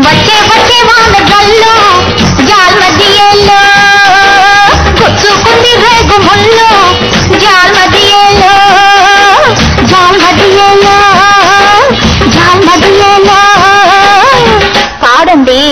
వచ్చే వచ్చే వాన గల్లు జాల్మదియేలో కొచ్చుకుంది రేగు ముళ్ళు జాల్మదియేలో జాల్మదియేలో జాల్మదియేలో పాడండి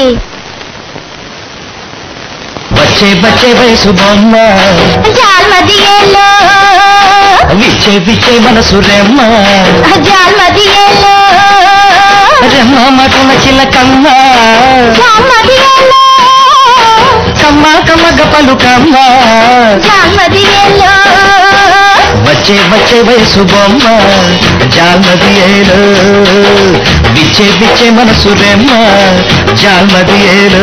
వచ్చే వచ్చే వయసు బొమ్మ జాల్మదియేలో విచ్చే విచ్చే మనసు రెమ్మ జాల్మదియేలో రెమ్మ మటున చిలకమ్మ జాల్మదియేలో కమ్మ కమ్మగ పలుకమ్మ జాల్మదియేలో వచ్చే వచ్చే వయసు బొమ్మ జాల్మది ఏలో విచ్చే విచ్చే మనసు రెమ్మ జాల్మది ఏలో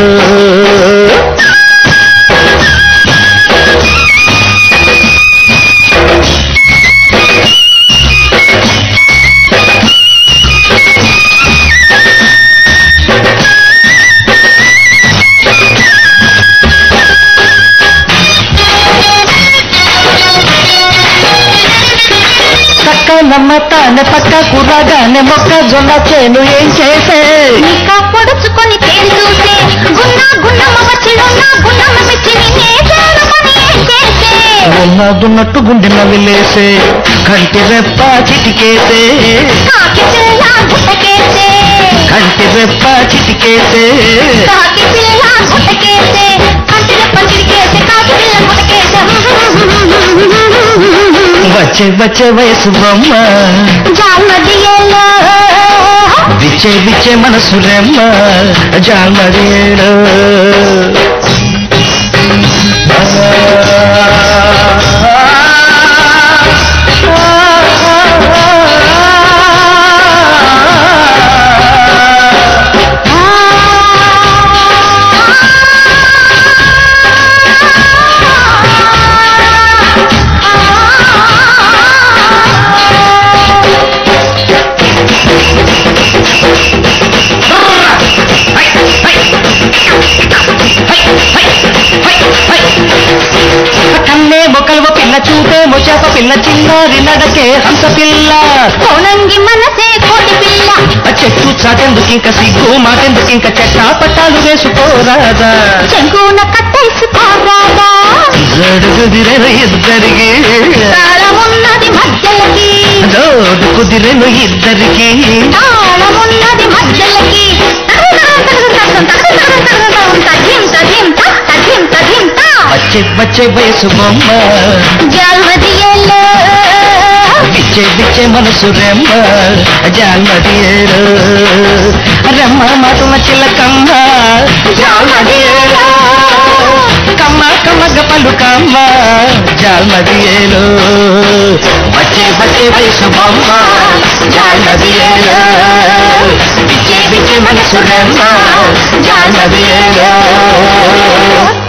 చక్క నమ్మ తానే పక్క కుర్రాగానే మొక్కజొన్న చేను ఏం చేసే నీకా పొడుచుకొని తేరి చూసే గున్న గున్నమ్మ వచ్చిడున్న గున్నమ్మ మెచ్చి నిన్నే చేరుకొని ఏం చేసే ఉన్నదున్నట్టు గుండె నవిలేసే కంటి రెప్ప చిటికేసే కాకి పిల్ల గుట్టకేసే కంటి రెప్ప చిటికేసే కాకి పిల్ల గుట్టకేసే కంటిన పందిరికేసే కాకి పిల్ల గుట్టకేసే వచ్చే వచ్చే వయసు బొమ్మ జాల్మదియేలో విచ్చే విచ్చే మనసు రెమ్మ జామరేడు కన్నే మొక్కలు పిల్ల చూపే ముచాప పిల్ల చిన్నారి నడకే హంస పిల్ల కోణంగి మనసే కోటి పిల్ల ఆ చెట్టు చాటెందుకు ఇంకా సిగ్గు మాటెందుకు ఇంకా చెట్ట పట్టాలు వేసుకోరాదా చెంగున కట్టేసుకోరాదా జడుగుదిరెను ఇద్దరికి తాళమున్నది మధ్యలకి జోడు కుదిరెను ఇద్దరికి తాళమున్నది మధ్యలకి తగిం తగిం తగిం తగిం వచ్చే వచ్చే వయసు బొమ్మ జల్మదియేలో విచ్చే విచ్చే మనసు రెమ్మ జాల్మది ఏడు రెమ్మ మాటల చిల్లకమ్మ జాల్మది ఏడు కమ్మ కమ్మగ పలుకమ్మ జాల్మది ఏడు వచ్చే వచ్చే వయసు బొమ్మ జాల్మది ఏడు విచ్చే విచ్చే మనసు రెమ్మ జాల్మది ఏడు